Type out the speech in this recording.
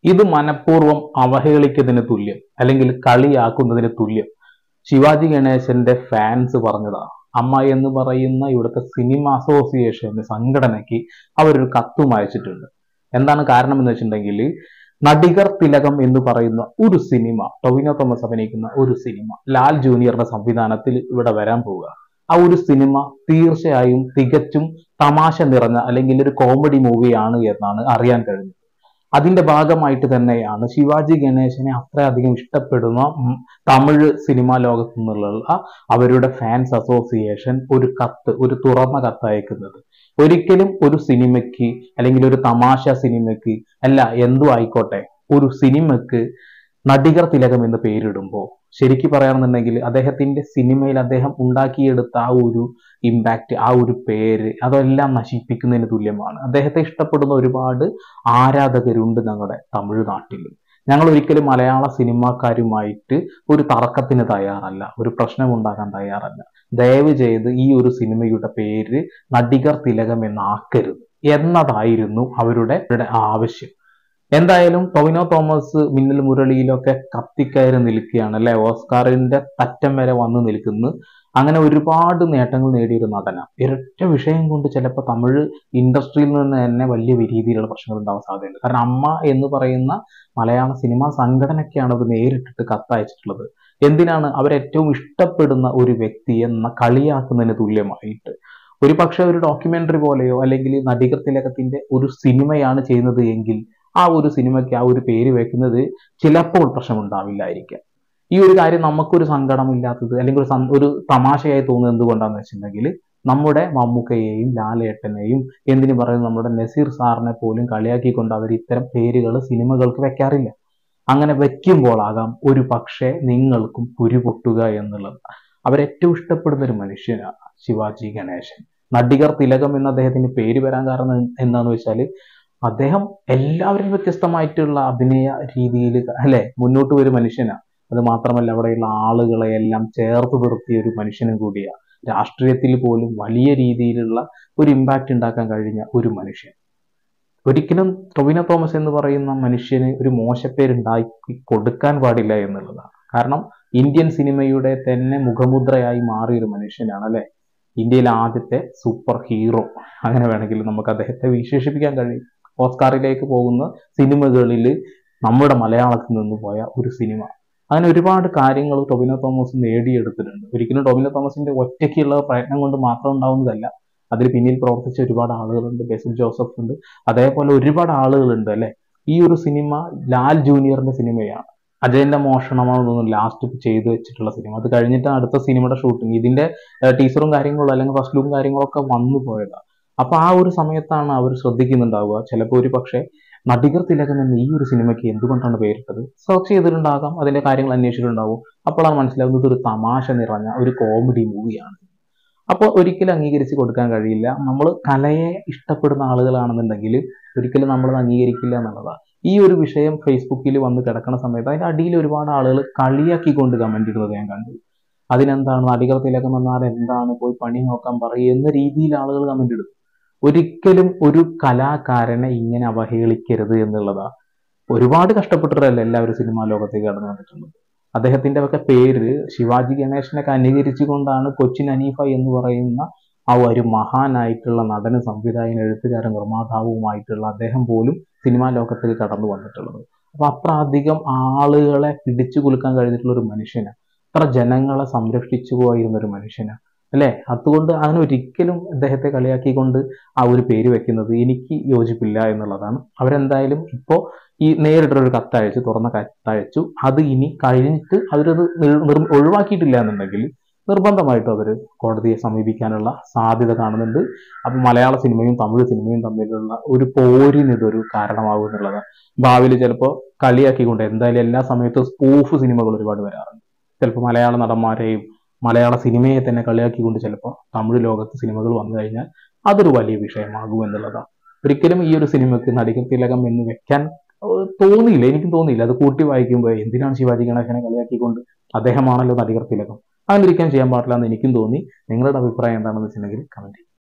ഇത് മനഃപൂർവ്വം അവഹേളിക്കുന്നതിന് തുല്യം അല്ലെങ്കിൽ കളിയാക്കുന്നതിന് തുല്യം ശിവാജി ഗണേശന്റെ ഫാൻസ് പറഞ്ഞതാ അമ്മ എന്ന് പറയുന്ന ഇവിടുത്തെ സിനിമ അസോസിയേഷൻ സംഘടനയ്ക്ക് അവരൊരു കത്തും അയച്ചിട്ടുണ്ട് എന്താണ് കാരണം എന്ന് വെച്ചിട്ടുണ്ടെങ്കിൽ നടികർ തിലകം എന്ന് പറയുന്ന ഒരു സിനിമ ടൊവിനോ തോമസ് അഭിനയിക്കുന്ന ഒരു സിനിമ ലാൽ ജൂനിയറുടെ സംവിധാനത്തിൽ ഇവിടെ വരാൻ പോവുക ആ ഒരു സിനിമ തീർച്ചയായും തികച്ചും തമാശ നിറഞ്ഞ അല്ലെങ്കിൽ ഒരു കോമഡി മൂവിയാണ് എന്നാണ് അറിയാൻ കഴിഞ്ഞത് അതിന്റെ ഭാഗമായിട്ട് തന്നെയാണ് ശിവാജി ഗണേശനെ അത്രയധികം ഇഷ്ടപ്പെടുന്ന ഉം, തമിഴ് സിനിമാ ലോകത്തു നിന്നുള്ള അവരുടെ ഫാൻസ് അസോസിയേഷൻ ഒരു കത്ത് ഒരു തുറന്ന കത്ത് അയക്കുന്നത് ഒരിക്കലും ഒരു സിനിമയ്ക്ക് അല്ലെങ്കിൽ ഒരു തമാശ സിനിമയ്ക്ക് അല്ല എന്തു ആയിക്കോട്ടെ ഒരു സിനിമയ്ക്ക് നടികർ തിലകം എന്ന് പേരിടുമ്പോൾ ശരിക്കും പറയുകയാണെന്നുണ്ടെങ്കിൽ അദ്ദേഹത്തിന്റെ സിനിമയിൽ അദ്ദേഹം ഉണ്ടാക്കിയെടുത്ത ആ ഒരു ഇമ്പാക്റ്റ് ആ ഒരു പേര് അതെല്ലാം നശിപ്പിക്കുന്നതിന് തുല്യമാണ് അദ്ദേഹത്തെ ഇഷ്ടപ്പെടുന്ന ഒരുപാട് ആരാധകരുണ്ട് ഞങ്ങളുടെ തമിഴ്നാട്ടിൽ ഞങ്ങൾ ഒരിക്കലും മലയാള സിനിമാക്കാരുമായിട്ട് ഒരു തർക്കത്തിന് തയ്യാറല്ല ഒരു പ്രശ്നം ഉണ്ടാക്കാൻ തയ്യാറല്ല ദയവ് ചെയ്ത് ഈ ഒരു സിനിമയുടെ പേര് നടികർ തിലകം എന്നാക്കരുത് എന്നതായിരുന്നു അവരുടെ അവരുടെ ആവശ്യം എന്തായാലും ടൊവിനോ തോമസ് മിന്നൽ മുരളിയിലൊക്കെ കത്തിക്കയറി നിൽക്കുകയാണ് അല്ലെ ഓസ്കാറിന്റെ തറ്റം വരെ വന്ന് നിൽക്കുന്നു അങ്ങനെ ഒരുപാട് നേട്ടങ്ങൾ നേടിയൊരു നടന ഇരട്ട വിഷയം കൊണ്ട് ചിലപ്പോൾ തമിഴ് ഇൻഡസ്ട്രിയിൽ നിന്ന് തന്നെ വലിയ രീതിയിലുള്ള പ്രശ്നങ്ങൾ ഉണ്ടാവാൻ സാധ്യതയുണ്ട് കാരണം അമ്മ എന്ന് പറയുന്ന മലയാള സിനിമാ സംഘടനയ്ക്കാണ് അവർ നേരിട്ടിട്ട് കത്തയച്ചിട്ടുള്ളത് എന്തിനാണ് അവരേറ്റവും ഇഷ്ടപ്പെടുന്ന ഒരു വ്യക്തിയെ ന- കളിയാക്കുന്നതിന് തുല്യമായിട്ട് ഒരു പക്ഷെ ഒരു ഡോക്യുമെന്ററി പോലെയോ അല്ലെങ്കിൽ നടികർ തിലകത്തിന്റെ ഒരു സിനിമയാണ് ചെയ്യുന്നത് എങ്കിൽ ആ ഒരു സിനിമയ്ക്ക് ആ ഒരു പേര് വെക്കുന്നത് ചിലപ്പോൾ പ്രശ്നമുണ്ടാവില്ലായിരിക്കാം ഈ ഒരു കാര്യം നമുക്കൊരു സങ്കടമില്ലാത്തത് അല്ലെങ്കിൽ ഒരു സം- ഒരു തമാശയായി തോന്നുന്നത് എന്തുകൊണ്ടാന്ന് വെച്ചിട്ടുണ്ടെങ്കിൽ നമ്മുടെ മമ്മൂക്കയെയും ലാലേട്ടനെയും എന്തിനു പറയുന്നു നമ്മുടെ നസീർ സാറിനെ പോലും കളിയാക്കിക്കൊണ്ട് അവർ ഇത്തരം പേരുകൾ സിനിമകൾക്ക് വെക്കാറില്ല അങ്ങനെ വെക്കുമ്പോളാകാം ഒരു പക്ഷേ നിങ്ങൾക്കും പുരിപൊട്ടുക എന്നുള്ളത് അവരേറ്റവും ഇഷ്ടപ്പെടുന്ന ഒരു മനുഷ്യനാണ് ശിവാജി ഗണേശൻ നടികർ തിലകം എന്ന അദ്ദേഹത്തിന് പേര് വരാൻ കാരണം എന്താന്ന് വെച്ചാൽ അദ്ദേഹം എല്ലാവരും വ്യത്യസ്തമായിട്ടുള്ള അഭിനയ രീതിയിൽ അല്ലെ മുന്നോട്ട് ഒരു മനുഷ്യനാണ് അത് മാത്രമല്ല അവിടെയുള്ള ആളുകളെ എല്ലാം ചേർത്ത് നിർത്തിയ ഒരു മനുഷ്യനും കൂടിയാണ് രാഷ്ട്രീയത്തിൽ പോലും വലിയ രീതിയിലുള്ള ഒരു ഇമ്പാക്റ്റ് ഉണ്ടാക്കാൻ കഴിഞ്ഞ ഒരു മനുഷ്യൻ ഒരിക്കലും ടൊവിനോ തോമസ് എന്ന് പറയുന്ന മനുഷ്യന് ഒരു മോശപ്പേരുണ്ടാക്കി കൊടുക്കാൻ പാടില്ല എന്നുള്ളതാണ് കാരണം ഇന്ത്യൻ സിനിമയുടെ തന്നെ മുഖമുദ്രയായി മാറിയ ഒരു മനുഷ്യനാണ് അല്ലെ ഇന്ത്യയിലെ ആദ്യത്തെ സൂപ്പർ ഹീറോ അങ്ങനെ വേണമെങ്കിൽ നമുക്ക് അദ്ദേഹത്തെ വിശേഷിപ്പിക്കാൻ കഴിയും ഓസ്കാറിലേക്ക് പോകുന്ന സിനിമകളിൽ നമ്മുടെ മലയാളത്തിൽ നിന്ന് പോയ ഒരു സിനിമ അങ്ങനെ ഒരുപാട് കാര്യങ്ങൾ ടൊവിനോ തോമസ് നേടിയെടുത്തിട്ടുണ്ട് ഒരിക്കലും ടൊവിനോ തോമസിന്റെ ഒറ്റയ്ക്കുള്ള പ്രയത്നം കൊണ്ട് മാത്രം ഉണ്ടാവുന്നതല്ല അതിൽ പിന്നിൽ പ്രവർത്തിച്ച ഒരുപാട് ആളുകളുണ്ട് ബെസിൽ ജോസഫ് ഉണ്ട് അതേപോലെ ഒരുപാട് ആളുകളുണ്ട് അല്ലെ ഈ ഒരു സിനിമ ലാൽ ജൂനിയറിന്റെ സിനിമയാണ് അജയന്റെ മോഷണമാണെന്ന് തോന്നുന്നു ലാസ്റ്റ് ചെയ്തു വെച്ചിട്ടുള്ള സിനിമ അത് കഴിഞ്ഞിട്ട് അടുത്ത സിനിമയുടെ ഷൂട്ടിംഗ് ഇതിന്റെ ടീച്ചറും കാര്യങ്ങളും അല്ലെങ്കിൽ ഫസ്റ്റ് ലുക്കും കാര്യങ്ങളൊക്കെ വന്നു പോയതാണ് അപ്പൊ ആ ഒരു സമയത്താണ് അവർ ശ്രദ്ധിക്കുന്നുണ്ടാവുക ചിലപ്പോൾ ഒരു പക്ഷേ നടികർ തിലകൻ എന്ന ഈ ഒരു സിനിമയ്ക്ക് എന്തുകൊണ്ടാണ് പേരിട്ടത് സെർച്ച് ചെയ്തിട്ടുണ്ടാകാം അതിന്റെ കാര്യങ്ങൾ അന്വേഷിച്ചിട്ടുണ്ടാവും അപ്പോഴാണ് മനസ്സിലാവുന്നത് ഒരു തമാശ നിറഞ്ഞ ഒരു കോമഡി മൂവിയാണ് അപ്പോൾ ഒരിക്കലും അംഗീകരിച്ച് കൊടുക്കാൻ കഴിയില്ല നമ്മൾ കലയെ ഇഷ്ടപ്പെടുന്ന ആളുകളാണെന്നുണ്ടെങ്കിൽ ഒരിക്കലും നമ്മൾ അംഗീകരിക്കില്ല എന്നുള്ളതാണ് ഈ ഒരു വിഷയം ഫേസ്ബുക്കിൽ വന്ന് കിടക്കുന്ന സമയത്ത് അതിന്റെ അടിയിൽ ഒരുപാട് ആളുകൾ കളിയാക്കിക്കൊണ്ട് കമന്റ് ഇടുന്നത് ഞാൻ കണ്ടു അതിനെന്താണ് നടികർ തിലകം എന്നാൽ എന്താണ് പോയി പണി നോക്കാൻ പറയുക എന്ന രീതിയിൽ ആളുകൾ കമന്റ് ഇടും ഒരിക്കലും ഒരു കലാകാരനെ ഇങ്ങനെ അവഹേളിക്കരുത് എന്നുള്ളതാണ് ഒരുപാട് കഷ്ടപ്പെട്ടിട്ടല്ല എല്ലാവരും സിനിമാ ലോകത്തേക്ക് കടന്നു വന്നിട്ടുള്ളത് അദ്ദേഹത്തിന്റെ ഒക്കെ പേര് ശിവാജി ഗണേശനൊക്കെ അനുകരിച്ചുകൊണ്ടാണ് കൊച്ചിൻ അനീഫ എന്ന് പറയുന്ന ആ ഒരു മഹാനായിട്ടുള്ള നടന് സംവിധായകൻ എഴുത്തുകാരൻ നിർമ്മാതാവുമായിട്ടുള്ള അദ്ദേഹം പോലും സിനിമാ ലോകത്തേക്ക് കടന്നു വന്നിട്ടുള്ളത് അപ്പൊ അത്ര അധികം ആളുകളെ പിടിച്ചു കുലുക്കാൻ കഴിഞ്ഞിട്ടുള്ള ഒരു മനുഷ്യനാണ് അത്ര ജനങ്ങളെ സംരക്ഷിച്ചു പോയിരുന്ന ഒരു മനുഷ്യനാണ് അല്ലെ അതുകൊണ്ട് അങ്ങനെ ഒരിക്കലും അദ്ദേഹത്തെ കളിയാക്കിക്കൊണ്ട് ആ ഒരു പേര് വെക്കുന്നത് എനിക്ക് യോജിപ്പില്ല എന്നുള്ളതാണ് അവരെന്തായാലും ഇപ്പോൾ ഈ നേരിട്ടൊരു കത്തയച്ചു തുറന്ന കത്തയച്ചു അത് ഇനി കഴിഞ്ഞിട്ട് അവരത് നിർ- നിർ- ഒഴിവാക്കിയിട്ടില്ല എന്നുണ്ടെങ്കിൽ നിർബന്ധമായിട്ടും അവർ കോടതിയെ സമീപിക്കാനുള്ള സാധ്യത കാണുന്നുണ്ട് അപ്പൊ മലയാള സിനിമയും തമിഴ് സിനിമയും തമ്മിലുള്ള ഒരു പോരിന് ഇതൊരു കാരണമാകും എന്നുള്ളതാണ് ഭാവിയിൽ ചിലപ്പോൾ കളിയാക്കിക്കൊണ്ട് എന്തായാലും എല്ലാ സമയത്തും സ്പൂഫ് സിനിമകൾ ഒരുപാട് വരാറുണ്ട് ചിലപ്പോൾ മലയാള നടന്മാരെയും മലയാള സിനിമയെ തന്നെ കളിയാക്കിക്കൊണ്ട് ചിലപ്പോൾ തമിഴ് ലോകത്ത് സിനിമകൾ വന്നു കഴിഞ്ഞാൽ അതൊരു വലിയ വിഷയമാകും എന്നുള്ളതാണ് ഒരിക്കലും ഈ ഒരു സിനിമയ്ക്ക് നടികർ തിലകം എന്ന് വെക്കാൻ ഏഹ്, തോന്നിയില്ല എനിക്കും തോന്നിയില്ല അത് കൂട്ടി വായിക്കുമ്പോൾ എന്തിനാണ് ശിവാജി ഗണേശനെ കളിയാക്കിക്കൊണ്ട് അദ്ദേഹമാണല്ലോ നടികർ തിലകം അങ്ങനെ ഒരിക്കലും ചെയ്യാൻ പാടില്ല എന്ന് എനിക്കും തോന്നി നിങ്ങളുടെ അഭിപ്രായം എന്താണെന്ന് വെച്ചിട്ടുണ്ടെങ്കിൽ കമന്റ്